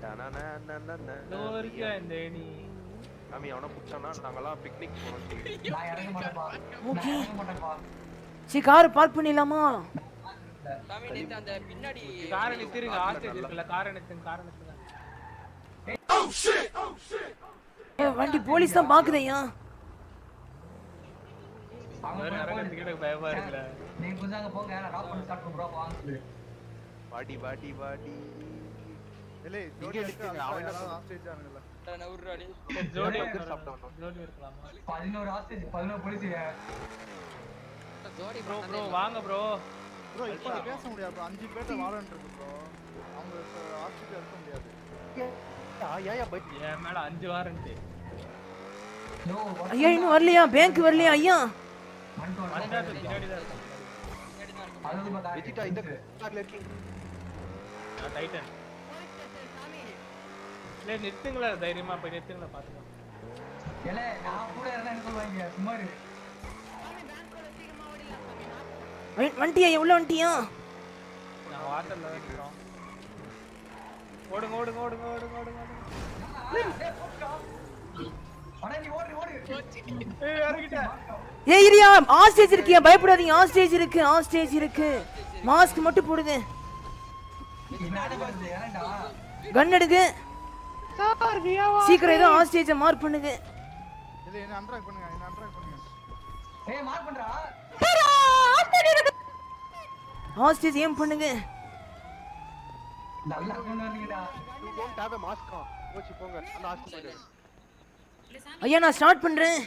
இதோ இருக்க இந்த ஏணி சாமி அவனை பிடிச்சானா நாங்கெல்லாம் பிக்னிக் போறோம் சொல்லி. நான் இறங்க மாட்டேன்ப்பா நான் ஓகே இறங்க மாட்டேன்ப்பா சரி கார் பார்க் பண்ணிடலாமா சாமி நேத்து அந்த பின்னாடி காரை நிறுத்திருங்க ஹாஸ்டேஜ் இருக்குல்ல காரை நிறுத்துங்க காரை நிறுத்துங்க ஏ, வண்டி போலீஸ் தான் பாக்குதையா அவங்க வேற போய் இறங்கிறதுக்கு எனக்கு பயமா இருக்குல்ல நீங்க கொஞ்சம் அங்க போங்க நான் லாக் பண்ணி ஸ்டார்ட் பண்றோம் வாங்க சொல்லு வாடி வாடி வாடி இல்லை இங்க நிறுத்துங்க, அவன் என்ன சொல்றான்? ஸ்டேஜ் ஆனுங்களா நவுறாடி ஜோடி burger சாப்பிட்டவனும். ஜோடி இருக்கலாமா பதினோரு ஹாஸ்டேஜ் பதினோரு போலீஸ் ஜோடி ப்ரோ ப்ரோ வாங்க ப்ரோ ப்ரோ இப்போ பேச முடியாது bro. அஞ்சு பேர்ட்ட வாழன் இருக்கு ப்ரோ அவங்க ஹாஸ்பிட்டல் இருக்க முடியாது ஏன் பைக் என் மேல அஞ்சு வாரண்ட்டு யோ ஐயா இன்னும் வரலையா பேங்க் வரலையா ஐயா பஞ்சாயத்து பின்னாடி தான் இருக்கும் அறுபது பத்தா வெஜிட்டா இந்த கார்ல இருக்கீங்க நான் டைட்டன் இல்லை நிறுத்துங்களா தைரியமா போய் நிறுத்துங்களா பாத்துக்கலாம் இல்ல நான் கூட இருந்தா என்ன சொல்லுவாங்க சும்மா இரு வ- வண்டியா உள்ள வண்டியா நாங்க வாட்டர்ல தான் இருக்கிறோம் ஓடுங்க ஓடுங்க ஓடுங்க ஓடுங்க ஓடுங்க ஓடுங்க அட நீ ஓடு ஓடு ஏய் இறங்கிட்டேன் ஏ இரியா ஆஸ்டேஜ் இருக்கியா பயப்படாதீங்க ஆஸ்டேஜ் இருக்கு ஆஸ்டேஜ் இருக்கு மாஸ்க் மட்டும் போடுது என்னடா பண்ணுது ஏன்டா கன் எடுங்க சீக்கிரம் ஏதோ ஆஸ்டேஜ மார்க் பண்ணுங்க இல்லை என்ன அன்ட்ராக் பண்ணுங்க என்ன அன்ட்ராக் பண்ணுங்க ஏய் மார்க் பண்றா ஆஸ்டேஜ் ஏம் பண்ணுங்க நல்லா கொண்டு வந்தீங்கடா you don't have a mask on போச்சு போங்க அந்த ஹாஸ்பிடல் ஐயா நான் ஸ்டார்ட் பண்றேன்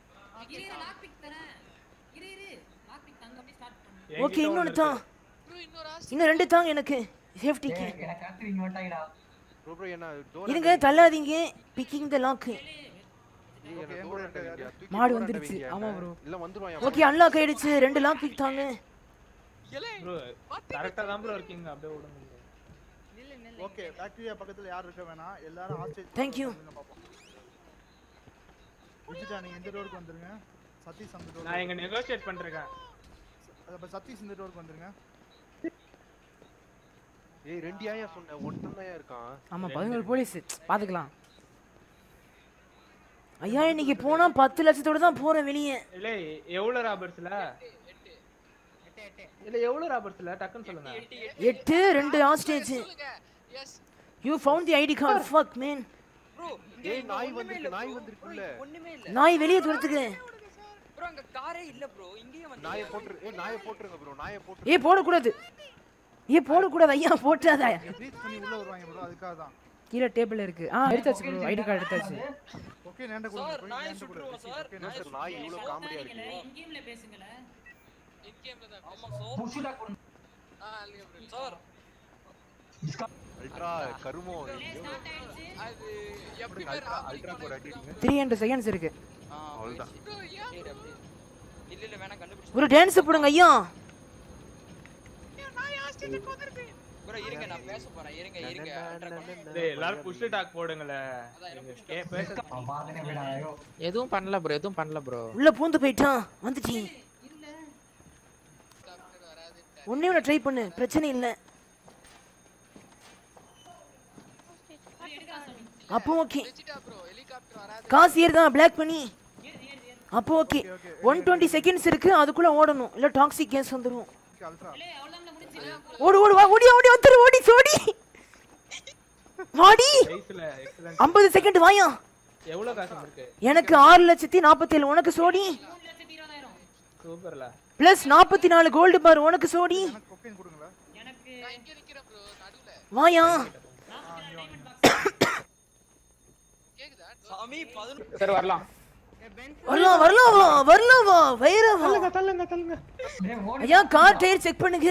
ஓகே இன்னொன்னு தான் இன்னும் ரெண்டு தாங்க எனக்கு சேஃப்டிக்கு ஏய் எனக்கு அடுத்து இங்க வந்துட்டாங்கடா ப்ரோ ப்ரோ என்ன டோர் இருங்க தள்ளாதீங்க பிக்கிங் த லாக் என்ன டோர் அண்ட வைங்க தூக்கி மாடு door அண்ட வந்துருச்சு. வைங்க. ஆமா bro. இல்ல வந்துருவான் ஓகே அன்லாக் ஆயிடுச்சு ரெண்டு லாக் பிக் தாங்க ப்ரோ கரெக்டா தான் ப்ரோ இருக்கீங்க அப்படியே விடுங்க ஓகே பாக்டீரியா பக்கத்துல யார் இருக்க வேணாம் எல்லாரும் ஹாஸ்டேஜ் Thank you. பாப்போம் விஜிதா நீங்க இந்த டோருக்கு வந்துருங்க சதீஷ் அந்த டோர் நான் இங்க நெகோஷியேட் பண்ணிருக்கேன் அப்ப சதீஷ் இந்த டோருக்கு வந்துருங்க ஏய் ரெண்டு ஏன் சொன்ன ஒருத்தன் தான் இருக்கான் ஆமா பதினோரு போலீஸ் பாத்துக்கலாம் ஐயா இன்னைக்கு போனா பத்து லட்சத்தோட தான் போறேன் வெளியே இல்ல எவ்வளவு ராபர்ட்ஸ்ல இல்ல எவ்வளவு ராபர்ட்ஸ்ல டக்குன்னு சொல்லுங்க எட்டு ரெண்டு hostage yes you found the ID card fuck man bro ஏய் நாய் வந்திருக்கு நாய் வந்திருக்குல்ல ஒண்ணுமே இல்ல நாய் வெளியே துரத்துக்கு ப்ரோ அங்க காரே இல்ல ப்ரோ இங்கேயே வந்து நாயை போட்டுரு ஏய் நாயை போட்டுருங்க ப்ரோ நாயை போட்டு ஏ போடக்கூடாது ஏ போடக்கூடாது ஐயா போட்டாத ப்ளீஸ் பண்ணி உள்ள வருவாங்க ப்ரோ அதுக்காக தான் கீழே டேபிள் இருக்கு ஆ எடுத்தாச்சு ப்ரோ ஐடி கார்டு எடுத்தாச்சு ஓகே நேண்ட கூட சார் போய் நாயை நேண்ட கூட சுட்டுருவோம் சார் என்ன சார் நாய் இவ்வளவு காமெடியா இருக்கு இன்கேம்ல தான் ஆமா சார் புஷுடா கொண்டு ஆ இல்லையா ப்ரோ சார் அல்ட்ரா கருமோ அது எப்படி அல்ட்ரா அல்ட்ரா கோட் அடிங்க த்ரீ ஹண்ட்ரட் செகண்ட்ஸ் இருக்கு அவ்வளவுதான் இல்ல இல்ல வேணா கண்டுபிடிச்சு ஒரு டான்ஸ் போடுங்க ஐயா ப்ரோ இருங்க நான் பேச போறேன் இருங்க இருங்க டேய் எல்லாரும் புஷ் டாக் போடுங்களே ஏ பேச அவன் பாத்தனே போயிடா ஐயோ எதுவும் பண்ணல ப்ரோ எதுவும் பண்ணல ப்ரோ உள்ள பூந்து போயிட்டான் வந்துட்டீ ஒன்னே ஒன்று ட்ரை பண்ணு பிரச்சனை இல்லை அப்போ ஓகே காசு ஏறுதான் பிளாக் பண்ணி அப்போ ஓகே ஒன் டுவெண்ட்டி செகண்ட்ஸ் இருக்கு அதுக்குள்ள ஓடணும் இல்ல டாக்ஸிக் கேஸ் வந்துரும் அல்ட்ரா ஓடு ஓடு வா ஓடி ஓடி வந்துரு ஓடி சோடி வாடி வயசுல எக்ஸலன்ட் ஐம்பது செகண்ட் வாயா எவ்வளவு காசு இருக்கு எனக்கு ஆறு லட்சத்தி நாற்பத்தேழு உனக்கு சோடி சூப்பர்ல பிளஸ் நாற்பத்தி நாலு கோல்டு பார் உனக்கு சோடி எனக்கு கொக்கைன் கொடுங்களா வாயா சாமி 11 சரி வரலாம் வரலாம் வரலாம் வா வரலாம் வா வைரவா தள்ளுங்க தள்ளுங்க டேய் ஓடு ஐயா கார் டயர் செக் பண்ணுங்க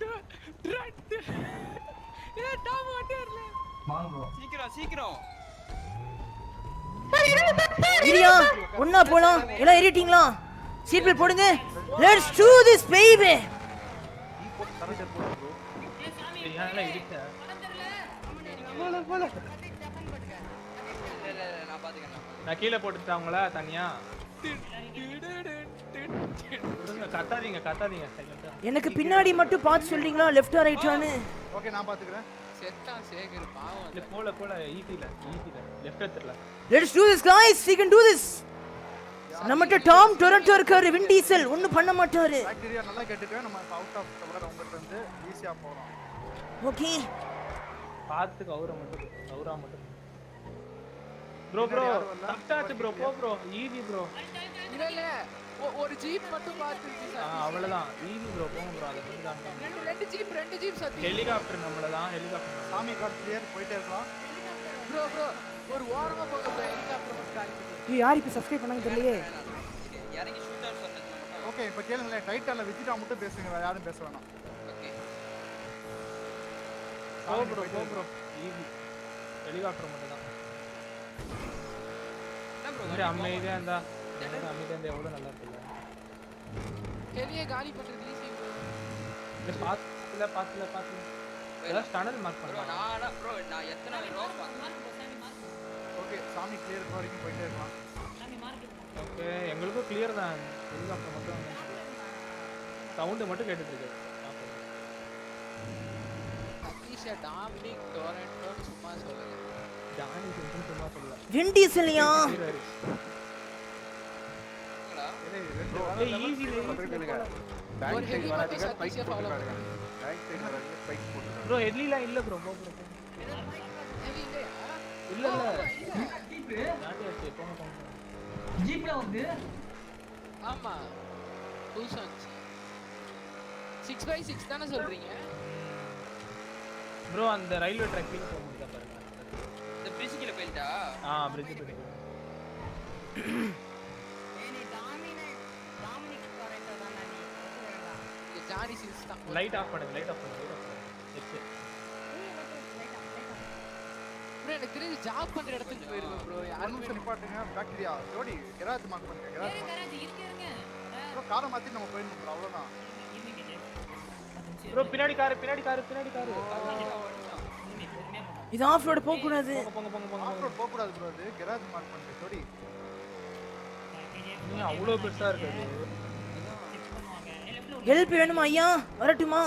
வாங்க bro சீக்கிரம் சீக்கிரம் இல்லையா ஒண்ணா போலாம் எல்லாம் ஏறிட்டீங்களா சீட் பெல்ட் போடுங்க லெட்ஸ் டூ திஸ் பேபி நீ போட்டு சரண்டர் போடு ப்ரோ ஏன்ல இடிச்ச இல்ல இல்ல இல்ல, நான் பாத்துக்கிறேன் நான் பாத்துக்கிறேன். நான் கீழே போட்டுட்டாங்களா தனியா விடுங்க கத்தாதீங்க கத்தாதீங்க silent ஆ. எனக்கு பின்னாடி மட்டும் பார்த்து சொல்றீங்களா லெஃப்ட் ரைட்டானு ஓகே நான் பாத்துக்கிறேன் செத்தான் சேகர் பாவம் இல்ல போல போல ஈஸில ஈஸில லெஃப்ட் எடுத்துடல let's do this guys we can do this நம்மட்ட டாம் டொரண்டோ இருக்காரு வின் டீசல் ஒண்ணும் பண்ண மாட்டாரு பாக்டீரியா நல்லா கேட்டுட்டு நம்ம அவுட் ஆஃப் கவர் உங்கள்கிட்ட இருந்து ஈஸியா போகலாம் ஓகே பார்த்து கௌரா மட்டும் கௌரா மட்டும் ப்ரோ ப்ரோ தப்டாச்சு ப்ரோ போ ப்ரோ ஈஸி ப்ரோ இல்ல இல்ல ஒ- ஒரு ஜீப் மட்டும் பார்த்துருச்சு ஆ சார் அவ்வளவுதான் ஈஸி ப்ரோ போங்க ப்ரோ அதை பண்ணி தான் ரெண்டு ரெண்டு ஜீப் ரெண்டு ஜீப் சத்தி ஹெலிகாப்டர் நம்மள தான் ஹெலிகாப்டர் சாமி கார்டு கிளியர் போயிட்டே இருக்கலாம் ப்ரோ ப்ரோ ஒரு ஓரமா போக ப்ரோ ஹெலிகாப்டர் மட்டும் காலி பண்ணி ஐயோ யார் இப்போ சப்ஸ்கிரைப் பண்ணாங்க தெரியலையே இறங்கி ஷூட் அவுட் சொன்னது மட்டும் ஓகே இப்போ கேளுங்களேன் டைட்டால விஜிட்டா மட்டும் பேசுங்க வேற யாரும் பேச வேணாம் ஓகே போ ப்ரோ போ ப்ரோ ஈஸி ஹெலிகாப்டர் மட்டும் தான் என்ன ப்ரோ மாதிரி அமைதியா இருந்தா எனக்கு அமைதியா இருந்தா எவ்வளவு நல்லா இருக்குல்ல ஹெலியை காலி பண்றது ஈஸி ப்ரோ இல்ல பாத்துல பாத்துல பாத்துல ஏதாவது டனல் மார்க் ப்ரோ பண்ணலாம் நான் ப்ரோ நான் எத்தனை ரோப் ஓகே சாமி கிளியர் வரைக்கும் போயிட்டே இருக்கலாம் ஓகே எங்களுக்கும் கிளியர் தான் ஹெலிகாப்டர் மட்டும் சவுண்டு மட்டும் கேட்டுட்டு இருக்கு சதீஷா டாமினிக் டொரண்டோன்னு சும்மா சொல்லுங்க ஜானி சிங்னு சும்மா சொல்லல வின் டீசல்யா ஹீரோரி. சரிங்களா ஏய் ஈஸி ஒரு ஹெலி மட்டும் சதீஷா ஃபாலோ பண்ணுங்க ப்ரோ ஹெட்லிலாம் இல்ல ப்ரோ போ ப்ரோ ஹெலி இல்லையா இல்ல இல்ல ஜீப்பு நாட்டியாச்சு போங்க போங்க ஜீப்ல வந்து ஆமா புதுசா வந்துச்சு சிக்ஸ் பை சிக்ஸ் தானே சொல்றீங்க ப்ரோ அந்த ரயில்வே ட்ராக் கீழ போக முடியுதா பாருங்க இந்த பிரிட்ஜ் கீழ போயிட்டா ஆ பிரிட்ஜ் போயிட்டு இந்த ஜானி சில்ஸ் தான் லைட் ஆஃப் பண்ணுங்க லைட் ஆஃப் பண்ணுங்க லைட் ஆஃப் பண்ணுங்க எச்சு. ப்ரோ எனக்கு தெரிஞ்சு ஜாப் பண்ற இடத்துக்கு போயிருக்கோம் ப்ரோ ஒரு யாரும் நிமிஷம் நிப்பாட்டுங்க பாக்டீரியா ஜோடி கெராஜ் மார்க் பண்ணுங்க கெராஜ் ப்ரோ காரை மாத்தி நம்ம போயிடணும் bro, அவ்வளவுதான் ப்ரோ பின்னாடி காரு பின்னாடி காரு பின்னாடி காரு இது ஆஃப் ரோடு போக கூடாது போங்க போங்க போங்க ஆஃப் ரோட் போக கூடாது ப்ரோ அது கெராஜ் மார்க் பண்ணுங்க ஜோடி நீ அவ்வளவு பெருசா இருக்கு அது ஹெல்ப் வேணுமா ஐயா வரட்டுமா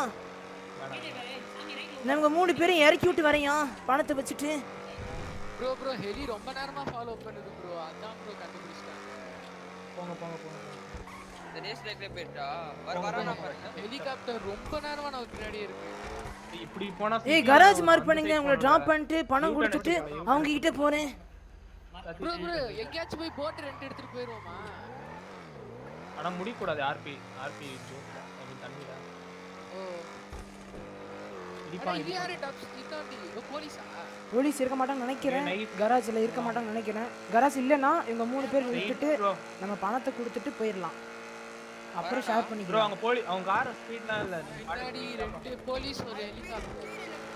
நாங்க மூணு பேரும் இறக்கி விட்டு வரையா பணத்தை வச்சுட்டு ப்ரோ ப்ரோ ஹெலி ரொம்ப நேரமா ஃபாலோ பண்ணுது ப்ரோ அதான் ப்ரோ கண்டுபிடிச்சிட்டேன் போங்க போங்க போங்க போங்க. இந்த ரேஸ் ட்ராக்ல போயிட்டா வர வரானா பாருங்க ஹெலிகாப்டர் ரொம்ப நேரமா நமக்கு பின்னாடி இருக்கு இப்படி போனா ஏய் கராஜ் மார்க் பண்ணுங்க உங்களை டிராப் பண்ணிட்டு பணம் கொடுத்துட்டு அவங்க கிட்ட போறேன் ப்ரோ ப்ரோ எங்கேயாச்சும் போய் போட் ரெண்ட் எடுத்துட்டு போயிருவோமா ஆனா முடிக்க கூடாது ஆர்பி ஆர்பி ஜோக்ல ஐ மீன் தண்ணில ஓ இடிப்பான் இது யாரு டப்ஸ் இதாண்டி ஓ போலீஸா போலீஸ் இருக்க மாட்டாங்கன்னு நினைக்கிறேன் nice. கராஜ்ல இருக்க மாட்டாங்கன்னு நினைக்கிறேன் கராஜ் இல்லைன்னா இவங்க மூணு பேர் விட்டுட்டு ப்ரோ நம்ம பணத்தை கொடுத்துட்டு போயிடலாம் அப்புறம் ஷேர் ப்ரோ பண்ணிக்கலாம் அவங்க போலி அவங்க கார் ஸ்பீட்லாம் இல்ல பின்னாடி ரெண்டு போலீஸ் ஒரு ஹெலிகாப்டர்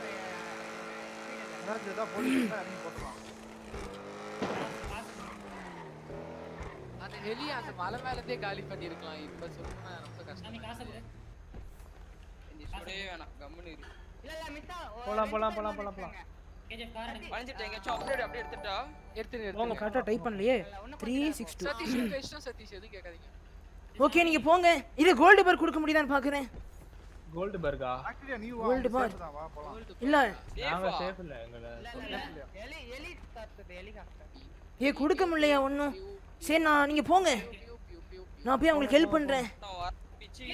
கெராஜ் ஏதாவது போலீஸ் இருந்தா இறங்கி போட்டுலாம் அந்த ஹெலி அந்த மலை மேலதே காலி பண்ணிருக்கலாம் இப்ப சொல்லணும்னா ரொம்ப கஷ்டம் இந்த சுடவே வேணாம் கம்முன்னு இரு போலாம் போலாம் போலாம் போலாம் போலாம் வளைஞ்சிட்டு எங்கேயாச்சும் அப்டேட் அப்படியே எடுத்துட்டா எடுத்துட்டு போங்க எடுத்துங்க கரெக்டாக டைப் பண்ணலையே த்ரீ சிக்ஸ் டூ சதீஷ் பேசினா சதீஷ் எதுவும் கேட்காதீங்க ஓகே நீங்க போங்க இது கோல்டு பர் கொடுக்க முடியுதான்னு பாக்குறேன் கோல்டு பர்கா பாக்டீரியா நீ Gold bar. வா வா போலாம் இல்ல நாங்க சேஃப் இல்ல எங்கள ஏ கொடுக்க முடியலையா ஒன்றும் சரி நான் நீங்க போங்க நான் போய் அவங்களுக்கு ஹெல்ப் பண்றேன் பிச்சு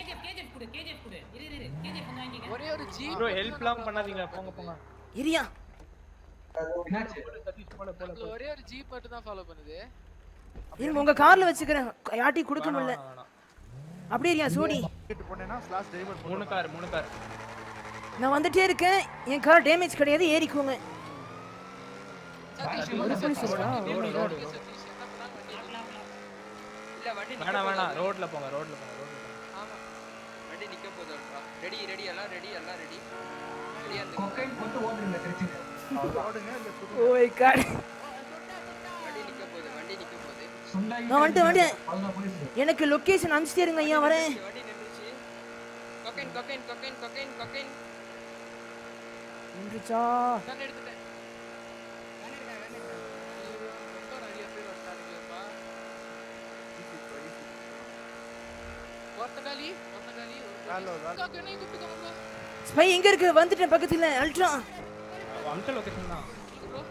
ஒரே ஒரு ஜீப் ப்ரோ ஹெல்ப்லாம் பண்ணாதீங்க போங்க போங்க இரியா என்னாச்சு சதீஷ் போல போல அதுல ஒரே ஒரு ஜீப் மட்டும் தான் ஃபாலோ பண்ணுது இருங்க உங்க கார்ல வச்சுக்கிறேன் யார்ட்டையும் கொடுக்க முடியல வேணாம், வேணாம். அப்படியே இருக்கியா சோடி கேட்டு போனேன்னா ஸ்லாஷ் டிரைவர் மூணு கார் மூணு கார் நான் வந்துட்டே இருக்கேன் என் கார் டேமேஜ் கிடையாது ஏறிக்கோங்க சதீஷ் ஒரு police இருக்கா? ரோடு ரோடு, ரோடு சதீஷ் என்ன பண்ணாலும் வண்டி இல்ல வண்டி நிக்க வேணாம் வேணாம் போகுது. ரோட்ல போங்க ரோட்ல போங்க ரோட்ல போங்க ஆமா வண்டி நிக்க போகுது அல்ட்ரா ரெடி ரெடி எல்லாம் ரெடி எல்லாம் ரெடி ரெடியா இருந்து கொக்கைன் போட்டு ஓடுறீங்க திருச்சிக்கு ஓடுங்க இல்ல சுடு ஓ மை காட் வண்டி நிக்க போகுது வண்டி நிக்க போகுது சுண்டாய் நான் வந்துட்டேன், வந்துட்டேன். அதுதான் போலீஸ் எனக்கு லொகேஷன் அனுப்பிச்சிட்டே இருங்க ஐயா வரேன் வண்டி நின்றுச்சு cocaine cocaine cocaine cocaine cocaine நின்றுச்சா கன் எடுத்துட்டேன் ஐயோ, ரொம்ப நிறைய பேர் வந்துட்டானுங்களேப்பா. ஒருத்த காலி, ஒருத்த காலி, ஒரு வேலை, police. வேலை. அக்கா, என்னையும் கூப்பிட்டுக்கோங்க. ஸ்பை எங்க இருக்கு வந்துட்டேன் பக்கத்துல அல்ட்ரா அம்ச லொகேஷன் தான் ப்ரோ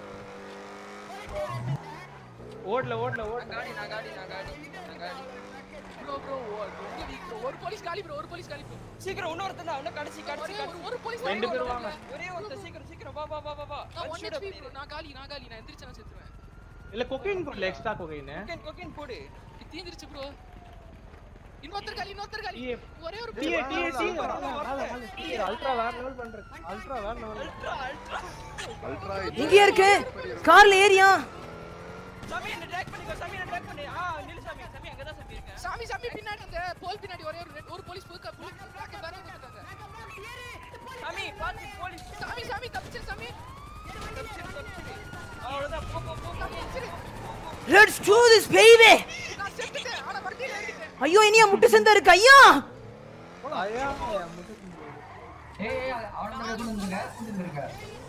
ஓடல ஓடல ஓடல காடி நான் காடி நான் காடி நான் காடி ப்ரோ ப்ரோ ரொம்ப வீக் ப்ரோ ஒரு போலீஸ் காலி ப்ரோ ஒரு போலீஸ் காலி ப்ரோ சீக்கிரம் இன்னொருத்தன் தான் இன்னும் கடைசி கடைசி ஒரே ஒரு ஒரு போலீஸ் ரெண்டு பேர் வாங்க ஒரே ஒருத்தன் சீக்கிரம் சீக்கிரம் வா வா வா வா வா நான் One 1 shot HP up bro நான் காலி நான் காலி நான் எந்திரிச்சு நான் செத்துருவேன் இல்ல கொக்கைன் போடல எக்ஸ்ட்ரா கொக்கைன் cocaine, cocaine போடு இது தீந்துருச்சு ப்ரோ இன்னொருத்தர் காலி இன்னொருத்தர் காலி டிஏ ஒரே ஒரு டிஏ டிஏ டிஏ வரல, அல்ட்ரா வேற லெவல் பண்ற அல்ட்ரா வேற லெவல் அல்ட்ரா அல்ட்ரா அல்ட்ரா இங்கேயே இருக்கு கார்ல ஏறியா சாமி என்ன ட்ராக் பண்ணிக்கோ சாமி என்ன ட்ராக் பண்ணு ஆ நில்லு சாமி சாமி அங்க தான் சாமி இருக்கேன் சாமி சாமி பின்னாடி அந்த போல் பின்னாடி ஒரே ஒரு ரெட்- ஒரு போலீஸ் புக்க பிளாக் வேற கொடுத்தாங்க சாமி பாத்து போலீஸ் சாமி சாமி தப்பிச்சிரு சாமி தப்பிச்சிரு தப்பிச்சிரு அவ்வளவுதான் போ போ போ போ. தப்பிச்சிரு லெட்ஸ் டூ திஸ் பேபி நான் செத்துட்டேன் ஆனா வண்டியில ஏறிட்டேன் ஐயோ இனியா முட்டு சந்தா இருக்கு ஐயா ஐயா ஏய் ஏய் அவன மேல கொண்டு வந்துருங்க கொண்டு வந்துருங்க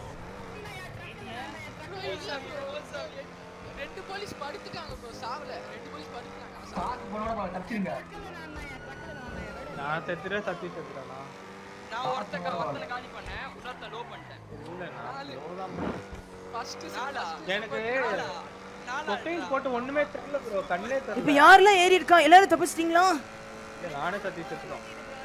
Bro, இல்ல bro, சாமி. ரெண்டு போலீஸ் படுத்துட்டாங்க ப்ரோ சாவல ரெண்டு போலீஸ் படுத்துட்டாங்க ஆனா சாவல. பாத்து போனோட போல தப்பிச்சிருங்க நான் செத்துறேன் சத்தி செத்துறேனா நான் ஒருத்தக்க ஒருத்தனை காலி பண்ணேன் இன்னொருத்தன் லோ பண்ணிட்டேன் இல்ல நான் நாலு. லோதான் First நாலா? first எனக்கு நாலா? நாலா கொக்கைன் போட்டு ஒண்ணுமே தெரியல ப்ரோ கண்ணே இப்போ தெரியல யாரெல்லாம் ஏறி இருக்கா எல்லாரும் தப்பிச்சிட்டீங்களா இல்ல, நானே சத்தி செத்துறோம்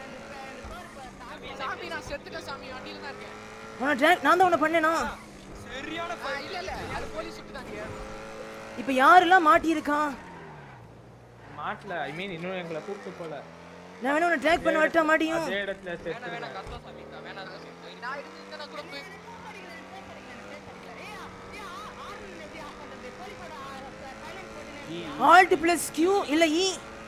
சாமி நான் செத்துட்டேன் சாமி வண்டியில தான் இருக்கேன் உன ட்ராக் நான் தான் உன்னை பண்ணேனா சரியான ஆ, இல்ல இல்ல அது போலீஸ் சுட்டுதாங்க இப்போ யாரெல்லாம் மாட்டியிருக்கா மாட்டல ஐ மீன் இன்னும் எங்களை கூப்பிட்டு போல நான் வேணா உன்னை ட்ராக் பண்ண வரட்டா மாட்டியும் அதே இடத்துல வேணாம் செத்துருவேன் வேணாம் கஷ்டம் சாமி வேணாம் வேணாம் நான் இருந்திருந்தேன்னா கூட போய் ஆல்ட் பிளஸ் கியூ இல்ல இ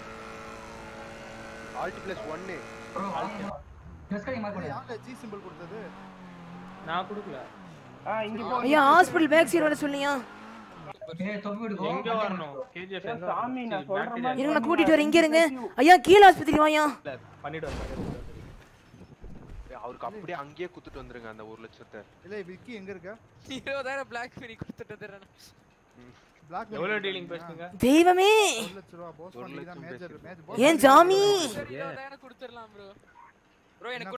ஆல்ட் பிளஸ் ஒன்னு ப்ரோ ப்ளஸ் கை மார்க் பண்ணு யார்ல ஜி சிம்பிள் கொடுத்தது நான் கொடுக்கல ஐயா ஹாஸ்பிடல் பேக் சைடு வர சொல்லியா ஏய் தொப்பி விடுக்கோ எங்க வரணும் கேஜிஎஃப் எங்க சாமி நான் சொல்றேன் இருங்க நான் கூட்டிட்டு வரேன் இங்க இருங்க ஐயா கீழ ஆஸ்பத்திரி வாயா பண்ணிட்டு வரேன் அவருக்கு அப்படியே அங்கேயே குத்துட்டு வந்துருங்க அந்த ஒரு லட்சத்தை இல்ல விக்கி எங்க இருக்க இருபதாயிரம் பிளாக் பண்ணி கொடுத்துட்டு வந்துடுறேன் பிளாக் எவ்வளவு டீலிங் பேசுனீங்க தெய்வமே ஒரு லட்ச ரூபா போஸ் ஒரு பண்ணி தான் லட்சம் மேஜர் பேசி. மேஜர் ஏன் ஜாமி சரி இருபதாயிரம் கொடுத்துடலாம் ப்ரோ ப்ரோ எனக்கு